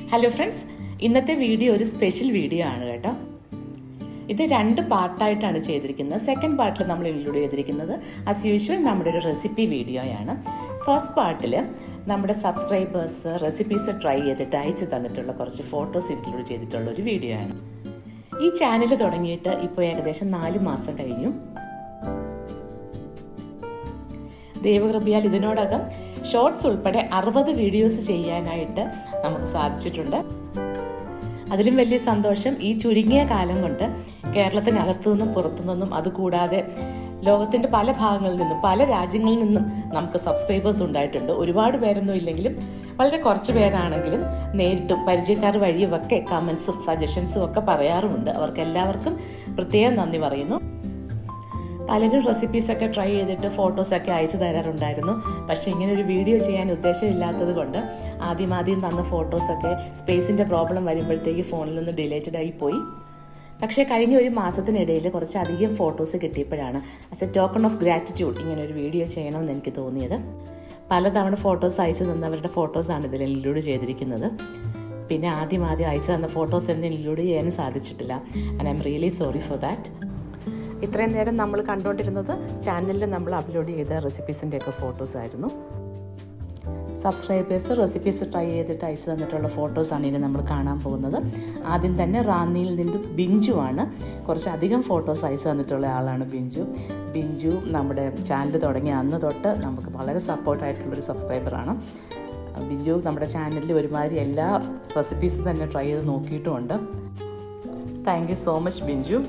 hello friends ഇന്നത്തെ video ഒരു special video ആണ് കേട്ടോ ഇത് രണ്ട് പാർട്ടായിട്ടാണ് ചെയ്തിരിക്കുന്നത് സെക്കൻഡ് പാർട്ടിൽ നമ്മൾ ഇൻക്ലൂഡ് ചെയ്തിരിക്കുന്നത് ആസ് യൂഷ്വൽ നമ്മുടെ ഒരു റെസിപ്പി വീഡിയോയാണ് ഫസ്റ്റ് പാർട്ടിൽ നമ്മുടെ സബ്സ്ക്രൈബേഴ്സ് റെസിപ്പീസ് ട്രൈ ചെയ്തിട്ട് അയച്ചു തന്നിട്ടുള്ള കുറച്ച് ഫോട്ടോസ് ഇൻക്ലൂഡ് ചെയ്തിട്ടുള്ള ഒരു വീഡിയോ ആണ് ഈ ചാനൽ തുടങ്ങിയിട്ട് ഇപ്പോൾ ഏകദേശം നാല് മാസം കഴിഞ്ഞു ദൈവകൃപയാൽ ഇതിനോടകം ഷോർട്സ് ഉൾപ്പെടെ അറുപത് വീഡിയോസ് ചെയ്യാനായിട്ട് നമുക്ക് സാധിച്ചിട്ടുണ്ട് അതിലും വലിയ സന്തോഷം ഈ ചുരുങ്ങിയ കാലം കൊണ്ട് കേരളത്തിനകത്തു നിന്നും പുറത്തു നിന്നും അതുകൂടാതെ ലോകത്തിന്റെ പല ഭാഗങ്ങളിൽ നിന്നും പല രാജ്യങ്ങളിൽ നിന്നും നമുക്ക് സബ്സ്ക്രൈബേഴ്സ് ഉണ്ടായിട്ടുണ്ട് ഒരുപാട് പേരൊന്നും ഇല്ലെങ്കിലും വളരെ കുറച്ച് പേരാണെങ്കിലും നേരിട്ടും പരിചയക്കാർ വഴിയും ഒക്കെ കമൻസും സജഷൻസും ഒക്കെ പറയാറുമുണ്ട് അവർക്ക് എല്ലാവർക്കും പ്രത്യേകം നന്ദി പറയുന്നു പലരും റെസിപ്പീസൊക്കെ ട്രൈ ചെയ്തിട്ട് ഫോട്ടോസൊക്കെ അയച്ചു തരാറുണ്ടായിരുന്നു പക്ഷേ ഇങ്ങനെ ഒരു വീഡിയോ ചെയ്യാൻ ഉദ്ദേശമില്ലാത്തത് കൊണ്ട് ആദ്യം ആദ്യം തന്ന ഫോട്ടോസൊക്കെ സ്പേസിൻ്റെ പ്രോബ്ലം വരുമ്പോഴത്തേക്ക് ഫോണിൽ നിന്ന് ഡിലേറ്റഡ് ആയി പോയി പക്ഷേ കഴിഞ്ഞ ഒരു മാസത്തിനിടയിൽ കുറച്ചധികം ഫോട്ടോസ് കിട്ടിയപ്പോഴാണ് as a token of gratitude ഇങ്ങനെ ഒരു വീഡിയോ ചെയ്യണമെന്ന് എനിക്ക് തോന്നിയത് പലതവണ ഫോട്ടോസ് അയച്ചു തന്നവരുടെ ഫോട്ടോസാണ് ഇതിൽ ഇൻക്ലൂഡ് ചെയ്തിരിക്കുന്നത് പിന്നെ ആദ്യം ആദ്യം അയച്ചു തന്ന ഫോട്ടോസ് ഒന്നും ഇൻക്ലൂഡ് ചെയ്യാനും സാധിച്ചിട്ടില്ല and I'm really sorry for that ഇത്രയും നേരം നമ്മൾ കണ്ടുകൊണ്ടിരുന്നത് ചാനലിൽ നമ്മൾ അപ്ലോഡ് ചെയ്ത റെസിപ്പീസിൻ്റെ ഒക്കെ ഫോട്ടോസ് ആയിരുന്നു സബ്സ്ക്രൈബേഴ്സ് റെസിപ്പീസ് ട്രൈ ചെയ്തിട്ട് അയച്ചു തന്നിട്ടുള്ള ഫോട്ടോസാണ് ഇനി നമ്മൾ കാണാൻ പോകുന്നത് ആദ്യം തന്നെ റാന്നിയിൽ നിന്ന് ബിഞ്ചു ആണ് കുറച്ചധികം ഫോട്ടോസ് അയച്ചു തന്നിട്ടുള്ള ആളാണ് ബിഞ്ചു ബിഞ്ചു നമ്മുടെ ചാനൽ തുടങ്ങിയ അന്ന് തൊട്ട് നമുക്ക് വളരെ സപ്പോർട്ടായിട്ടുള്ളൊരു സബ്സ്ക്രൈബറാണ് ബിഞ്ചു നമ്മുടെ ചാനലിൽ ഒരുമാതിരി എല്ലാ റെസിപ്പീസും തന്നെ ട്രൈ ചെയ്ത് നോക്കിയിട്ടുമുണ്ട് thank you so much Binju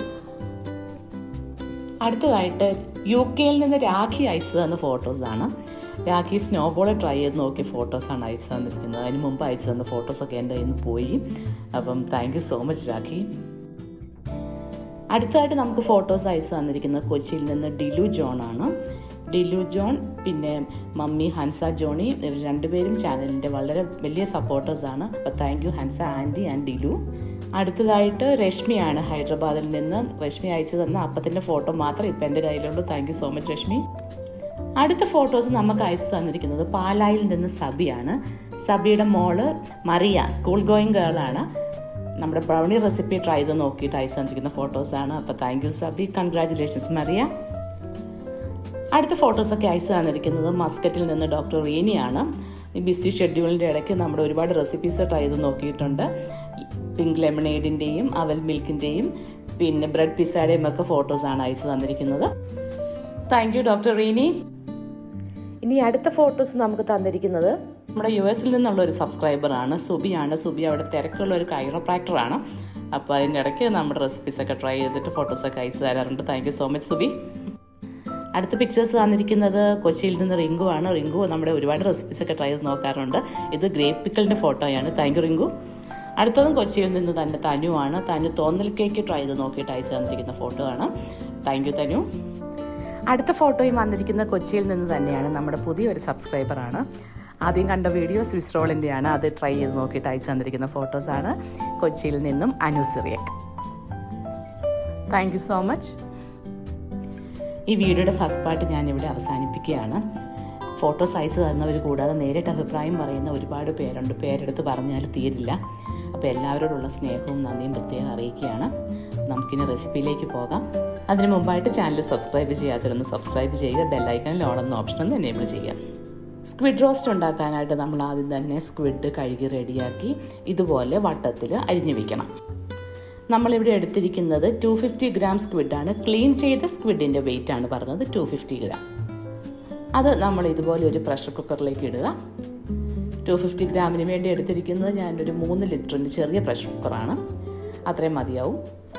അടുത്തതായിട്ട് യു കെയിൽ നിന്ന് രാഖി അയച്ചു തന്ന ഫോട്ടോസാണ് രാഖി സ്നോബോൾ ട്രൈ ചെയ്ത് നോക്കിയ ഫോട്ടോസാണ് അയച്ചു തന്നിരിക്കുന്നത് അതിന് മുമ്പ് അയച്ചു തന്ന ഫോട്ടോസൊക്കെ എൻ്റെ കയ്യിൽ നിന്ന് പോയി അപ്പം thank you so much Rakhi അടുത്തതായിട്ട് നമുക്ക് ഫോട്ടോസ് അയച്ചു തന്നിരിക്കുന്നത് കൊച്ചിയിൽ നിന്ന് ഡിലു ജോൺ ആണ് ഡിലു ജോൺ പിന്നെ മമ്മി ഹൻസ ജോണി ഇവർ രണ്ടുപേരും ചാനലിൻ്റെ വളരെ വലിയ സപ്പോർട്ടേഴ്സാണ് അപ്പോൾ thank you Hansa aunty and Dilu അടുത്തതായിട്ട് രശ്മിയാണ് ഹൈദരാബാദിൽ നിന്ന് രശ്മി അയച്ചു തന്ന അപ്പത്തിൻ്റെ ഫോട്ടോ മാത്രം ഇപ്പം എൻ്റെ കയ്യിലുള്ളൂ thank you so much Rashmi അടുത്ത ഫോട്ടോസ് നമുക്ക് അയച്ചു തന്നിരിക്കുന്നത് പാലായിൽ നിന്ന് സബിയാണ് സബിയുടെ മോള് മറിയ സ്കൂൾ ഗോയിങ് ഗേളാണ് നമ്മുടെ ബ്രൗണി റെസിപ്പി ട്രൈ ചെയ്ത് നോക്കിയിട്ട് അയച്ചു തന്നിരിക്കുന്ന ഫോട്ടോസാണ് അപ്പോൾ thank you Sabi congratulations Mariya അടുത്ത ഫോട്ടോസൊക്കെ അയച്ചു തന്നിരിക്കുന്നത് മസ്കറ്റിൽ നിന്ന് ഡോക്ടർ റീനിയാണ് ഈ ബിസി ഷെഡ്യൂളിൻ്റെ ഇടയ്ക്ക് നമ്മുടെ ഒരുപാട് റെസിപ്പീസ് ട്രൈ ചെയ്ത് നോക്കിയിട്ടുണ്ട് പിങ്ക് ലെമണേഡിൻ്റെയും അവൽ മിൽക്കിൻ്റെയും പിന്നെ ബ്രെഡ് പിസ്സയുടെയും ഒക്കെ ഫോട്ടോസാണ് അയച്ചു തന്നിരിക്കുന്നത് താങ്ക് യു ഡോക്ടർ റീനി ഇനി അടുത്ത ഫോട്ടോസ് നമുക്ക് തന്നിരിക്കുന്നത് നമ്മുടെ യു എസിൽ നിന്നുള്ള ഒരു സബ്സ്ക്രൈബറാണ് സുബിയാണ് സുബി അവിടെ തിരക്കുള്ള ഒരു കൈറോപ്രാക്ടറാണ് അപ്പോൾ അതിൻ്റെ ഇടയ്ക്ക് നമ്മുടെ റെസിപ്പീസൊക്കെ ട്രൈ ചെയ്തിട്ട് ഫോട്ടോസൊക്കെ അയച്ചു തരാറുണ്ട് thank you so much Subi അടുത്ത പിക്ചേഴ്സ് തന്നിരിക്കുന്നത് കൊച്ചിയിൽ നിന്ന് റിങ്കു ആണ് റിങ്കു നമ്മുടെ ഒരുപാട് റെസിപ്പീസൊക്കെ ട്രൈ ചെയ്ത് നോക്കാറുണ്ട് ഇത് ഗ്രേപ്പ് പിക്കലിൻ്റെ ഫോട്ടോയാണ് താങ്ക് യു റിങ്കു അടുത്തതും കൊച്ചിയിൽ നിന്ന് തന്നെ തനുവാണ് തനു തോന്നൽ കേക്ക് ട്രൈ ചെയ്ത് നോക്കിയിട്ട് അയച്ചു തന്നിരിക്കുന്ന ഫോട്ടോ ആണ് താങ്ക് യു തനു അടുത്ത ഫോട്ടോയും വന്നിരിക്കുന്ന കൊച്ചിയിൽ നിന്ന് തന്നെയാണ് നമ്മുടെ പുതിയൊരു സബ്സ്ക്രൈബറാണ് ആദ്യം കണ്ട വീഡിയോ സ്വിസ് റോളിൻ്റെയാണ് അത് ട്രൈ ചെയ്ത് നോക്കിയിട്ട് അയച്ചു തന്നിരിക്കുന്ന ഫോട്ടോസാണ് കൊച്ചിയിൽ നിന്നും Anu Cyriac thank you so much ഈ വീഡിയോയുടെ ഫസ്റ്റ് പാർട്ട് ഞാനിവിടെ അവസാനിപ്പിക്കുകയാണ് ഫോട്ടോസ് അയച്ചു തന്നവർ കൂടാതെ നേരിട്ട് അഭിപ്രായം പറയുന്ന ഒരുപാട് പേരുണ്ട് പേരെടുത്ത് പറഞ്ഞാൽ തീരില്ല അപ്പോൾ എല്ലാവരോടുള്ള സ്നേഹവും നന്ദിയും പ്രത്യേകം അറിയിക്കുകയാണ് നമുക്കിനി റെസിപ്പിയിലേക്ക് പോകാം അതിന് മുമ്പായിട്ട് ചാനൽ സബ്സ്ക്രൈബ് ചെയ്യാത്തവരൊന്ന് സബ്സ്ക്രൈബ് ചെയ്യുക ബെല്ലൈക്കണിൽ ഓണെന്ന ഓപ്ഷൻ ഒന്ന് എനേബിൾ ചെയ്യുക സ്ക്വിഡ് റോസ്റ്റ് ഉണ്ടാക്കാനായിട്ട് നമ്മൾ ആദ്യം തന്നെ സ്ക്വിഡ് കഴുകി റെഡിയാക്കി ഇതുപോലെ വട്ടത്തിൽ അരിഞ്ഞു വയ്ക്കണം നമ്മളിവിടെ എടുത്തിരിക്കുന്നത് ടു ഫിഫ്റ്റി ഗ്രാം സ്ക്വിഡാണ് ക്ലീൻ ചെയ്ത സ്ക്വിഡിൻ്റെ വെയിറ്റ് ആണ് പറഞ്ഞത് ടു ഫിഫ്റ്റി ഗ്രാം അത് നമ്മൾ ഇതുപോലെ ഒരു പ്രഷർ കുക്കറിലേക്ക് ഇടുക ടു ഫിഫ്റ്റി ഗ്രാമിന് വേണ്ടി എടുത്തിരിക്കുന്നത് ഞാനൊരു മൂന്ന് ലിറ്ററിൻ്റെ ചെറിയ പ്രഷർ കുക്കറാണ് അത്രയും മതിയാവും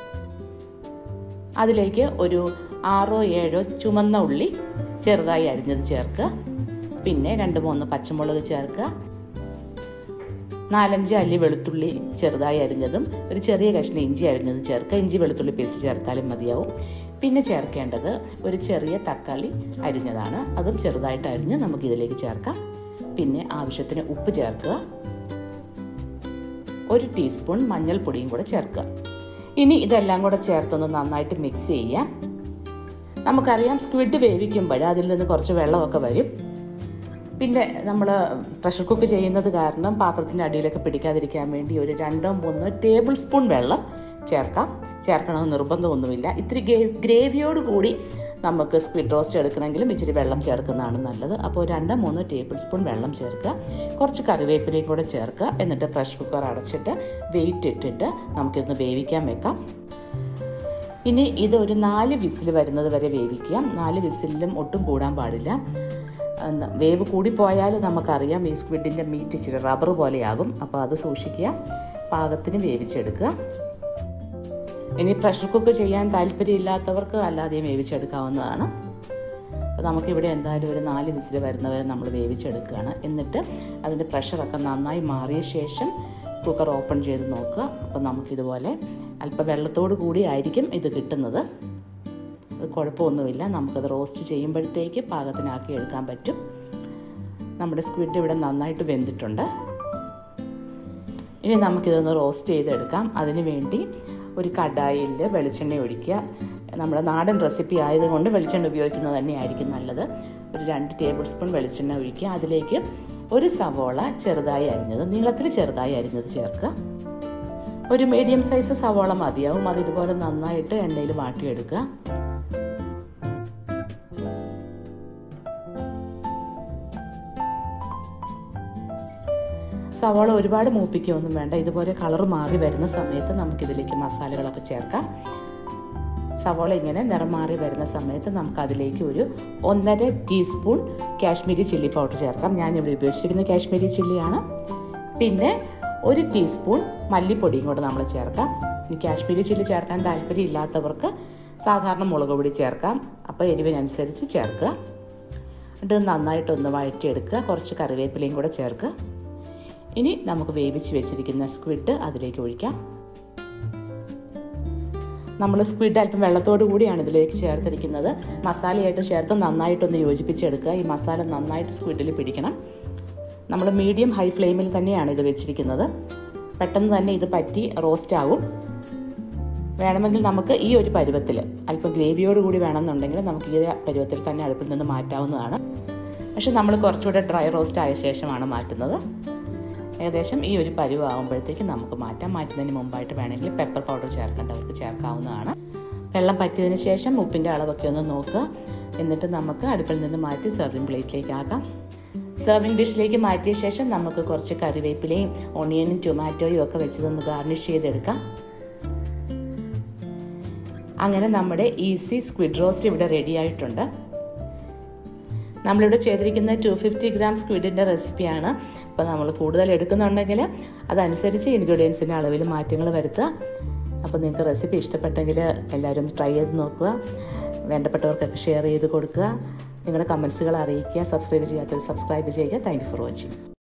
അതിലേക്ക് ഒരു ആറോ ഏഴോ ചുമന്ന ഉള്ളി ചെറുതായി അരിഞ്ഞത് ചേർക്കുക പിന്നെ രണ്ട് മൂന്ന് പച്ചമുളക് ചേർക്കുക നാലഞ്ച് അല്ലി വെളുത്തുള്ളി ചെറുതായി അരിഞ്ഞതും ഒരു ചെറിയ കഷ്ണം ഇഞ്ചി അരിഞ്ഞതും ചേർക്കുക ഇഞ്ചി വെളുത്തുള്ളി പേസ്റ്റ് ചേർത്താലും മതിയാവും പിന്നെ ചേർക്കേണ്ടത് ഒരു ചെറിയ തക്കാളി അരിഞ്ഞതാണ് അതും ചെറുതായിട്ട് അരിഞ്ഞ് നമുക്ക് ഇതിലേക്ക് ചേർക്കാം പിന്നെ ആവശ്യത്തിന് ഉപ്പ് ചേർക്കുക ഒരു ടീസ്പൂൺ മഞ്ഞൾപ്പൊടിയും കൂടെ ചേർക്കുക ഇനി ഇതെല്ലാം കൂടെ ചേർത്തൊന്ന് നന്നായിട്ട് മിക്സ് ചെയ്യാം നമുക്കറിയാം സ്ക്വിഡ് വേവിക്കുമ്പോൾ അതിൽ നിന്ന് കുറച്ച് വെള്ളമൊക്കെ വരും പിന്നെ നമ്മൾ പ്രഷർ കുക്ക് ചെയ്യുന്നത് കാരണം പാത്രത്തിൻ്റെ അടിയിലൊക്കെ പിടിക്കാതിരിക്കാൻ വേണ്ടി ഒരു രണ്ടോ മൂന്നോ ടേബിൾ സ്പൂൺ വെള്ളം ചേർക്കാം ചേർക്കണമെന്ന് നിർബന്ധമൊന്നുമില്ല ഇത്തിരി ഗ്രേവിയോട് കൂടി നമുക്ക് സ്ക്വിഡ് റോസ്റ്റ് എടുക്കണമെങ്കിലും ഇച്ചിരി വെള്ളം ചേർക്കുന്നതാണ് നല്ലത് അപ്പോൾ രണ്ടോ മൂന്നോ ടേബിൾ സ്പൂൺ വെള്ളം ചേർക്കുക കുറച്ച് കറിവേപ്പിലയും കൂടെ ചേർക്കുക എന്നിട്ട് പ്രഷർ കുക്കർ അടച്ചിട്ട് വെയിറ്റ് ഇട്ടിട്ട് നമുക്കിതൊന്ന് വേവിക്കാൻ വെക്കാം ഇനി ഇത് ഒരു നാല് വിസിൽ വരുന്നത് വരെ വേവിക്കുക നാല് വിസിലിലും ഒട്ടും കൂടാൻ പാടില്ല വേവ് കൂടിപ്പോയാൽ നമുക്കറിയാം ഈ സ്ക്വിഡിൻ്റെ മീറ്റ് ഇച്ചിരി റബ്ബർ പോലെയാകും അപ്പോൾ അത് സൂക്ഷിക്കുക പാകത്തിന് വേവിച്ചെടുക്കുക ഇനി പ്രഷർ കുക്ക് ചെയ്യാൻ താല്പര്യമില്ലാത്തവർക്ക് അല്ലാതെയും വേവിച്ചെടുക്കാവുന്നതാണ് അപ്പോൾ നമുക്കിവിടെ എന്തായാലും ഒരു നാല് വിസിൽ വരുന്നവരെ നമ്മൾ വേവിച്ചെടുക്കുകയാണ് എന്നിട്ട് അതിൻ്റെ പ്രഷറൊക്കെ നന്നായി മാറിയ ശേഷം കുക്കർ ഓപ്പൺ ചെയ്ത് നോക്കുക അപ്പോൾ നമുക്കിതുപോലെ അല്പം വെള്ളത്തോട് കൂടി ആയിരിക്കും ഇത് കിട്ടുന്നത് അത് കുഴപ്പമൊന്നുമില്ല നമുക്കത് റോസ്റ്റ് ചെയ്യുമ്പോഴത്തേക്ക് പാകത്തിനാക്കി എടുക്കാൻ പറ്റും നമ്മുടെ സ്ക്വിഡ് ഇവിടെ നന്നായിട്ട് വെന്തിട്ടുണ്ട് ഇനി നമുക്കിതൊന്ന് റോസ്റ്റ് ചെയ്തെടുക്കാം അതിന് വേണ്ടി ഒരു കടായിൽ വെളിച്ചെണ്ണ ഒഴിക്കുക നമ്മുടെ നാടൻ റെസിപ്പി ആയതുകൊണ്ട് വെളിച്ചെണ്ണ ഉപയോഗിക്കുന്നത് തന്നെയായിരിക്കും നല്ലത് ഒരു രണ്ട് ടേബിൾ സ്പൂൺ വെളിച്ചെണ്ണ ഒഴിക്കുക അതിലേക്ക് ഒരു സവോള ചെറുതായി അരിഞ്ഞത് നീളത്തിൽ ചെറുതായി അരിഞ്ഞത് ചേർക്കുക ഒരു മീഡിയം സൈസ് സവോള മതിയാവും അത് ഇതുപോലെ നന്നായിട്ട് എണ്ണയിൽ വാട്ടിയെടുക്കുക സവാള ഒരുപാട് മൂപ്പിക്കുകയൊന്നും വേണ്ട ഇതുപോലെ കളർ മാറി വരുന്ന സമയത്ത് നമുക്കിതിലേക്ക് മസാലകളൊക്കെ ചേർക്കാം സവാള ഇങ്ങനെ നിറം മാറി വരുന്ന സമയത്ത് നമുക്ക് അതിലേക്ക് ഒരു ഒന്നര ടീസ്പൂൺ കാശ്മീരി ചില്ലി പൗഡർ ചേർക്കാം ഞാൻ ഇവിടെ ഉപയോഗിച്ചിരിക്കുന്ന കാശ്മീരി ചില്ലിയാണ് പിന്നെ ഒരു ടീസ്പൂൺ മല്ലിപ്പൊടിയും കൂടെ നമ്മൾ ചേർക്കാം ഇനി കാശ്മീരി ചില്ലി ചേർക്കാൻ താല്പര്യം ഇല്ലാത്തവർക്ക് സാധാരണ മുളക് പൊടി ചേർക്കാം അപ്പോൾ എരിവിനനുസരിച്ച് ചേർക്കുക എന്നിട്ട് നന്നായിട്ടൊന്ന് വഴറ്റിയെടുക്കുക കുറച്ച് കറിവേപ്പിലയും കൂടെ ചേർക്കുക ഇനി നമുക്ക് വേവിച്ച് വെച്ചിരിക്കുന്ന സ്ക്വിഡ് അതിലേക്ക് ഒഴിക്കാം നമ്മൾ സ്ക്വിഡ് അല്പം വെള്ളത്തോടു കൂടിയാണ് ഇതിലേക്ക് ചേർത്തിരിക്കുന്നത് മസാലയായിട്ട് ചേർത്ത് നന്നായിട്ടൊന്ന് യോജിപ്പിച്ചെടുക്കുക ഈ മസാല നന്നായിട്ട് സ്ക്വിഡിൽ പിടിക്കണം നമ്മൾ മീഡിയം ഹൈ ഫ്ലെയിമിൽ തന്നെയാണ് ഇത് വെച്ചിരിക്കുന്നത് പെട്ടെന്ന് തന്നെ ഇത് പറ്റി റോസ്റ്റ് ആകും വേണമെങ്കിൽ നമുക്ക് ഈ ഒരു പരുവത്തിൽ അല്പം ഗ്രേവിയോട് കൂടി വേണമെന്നുണ്ടെങ്കിൽ നമുക്ക് ഈ പരുവത്തിൽ തന്നെ അടുപ്പിൽ നിന്ന് മാറ്റാവുന്നതാണ് പക്ഷെ നമ്മൾ കുറച്ചുകൂടെ ഡ്രൈ റോസ്റ്റ് ആയ ശേഷമാണ് മാറ്റുന്നത് ഏകദേശം ഈ ഒരു പരുവാകുമ്പോഴത്തേക്ക് നമുക്ക് മാറ്റാം മാറ്റുന്നതിന് മുമ്പായിട്ട് വേണമെങ്കിൽ പെപ്പർ പൗഡർ ചേർക്കേണ്ടവർക്ക് ചേർക്കാവുന്നതാണ് വെള്ളം പറ്റിയതിന് ശേഷം ഉപ്പിൻ്റെ അളവൊക്കെ ഒന്ന് നോക്കുക എന്നിട്ട് നമുക്ക് അടുപ്പിൽ നിന്ന് മാറ്റി സെർവിങ് പ്ലേറ്റിലേക്ക് ആക്കാം സെർവിങ് ഡിഷിലേക്ക് മാറ്റിയ ശേഷം നമുക്ക് കുറച്ച് കറിവേപ്പിലയും ഓണിയനും ടൊമാറ്റോയും ഒക്കെ വെച്ചതൊന്ന് ഗാർണിഷ് ചെയ്തെടുക്കാം അങ്ങനെ നമ്മുടെ ഈസി സ്ക്വിഡ് റോസ്റ്റ് ഇവിടെ റെഡി ആയിട്ടുണ്ട് നമ്മളിവിടെ ചെയ്തിരിക്കുന്ന ടു ഫിഫ്റ്റി ഗ്രാം സ്ക്വിഡിൻ്റെ റെസിപ്പിയാണ് അപ്പോൾ നമ്മൾ കൂടുതൽ എടുക്കുന്നുണ്ടെങ്കിൽ അതനുസരിച്ച് ഇൻഗ്രീഡിയൻസിൻ്റെ അളവിൽ മാറ്റങ്ങൾ വരുത്തുക അപ്പോൾ നിങ്ങൾക്ക് റെസിപ്പി ഇഷ്ടപ്പെട്ടെങ്കിൽ എല്ലാവരും ഒന്ന് ട്രൈ ചെയ്ത് നോക്കുക വേണ്ടപ്പെട്ടവർക്കൊക്കെ ഷെയർ ചെയ്ത് കൊടുക്കുക നിങ്ങളുടെ കമൻസുകൾ അറിയിക്കുക സബ്സ്ക്രൈബ് ചെയ്യാത്തവർ സബ്സ്ക്രൈബ് ചെയ്യുക താങ്ക് യു ഫോർ വാച്ചിങ്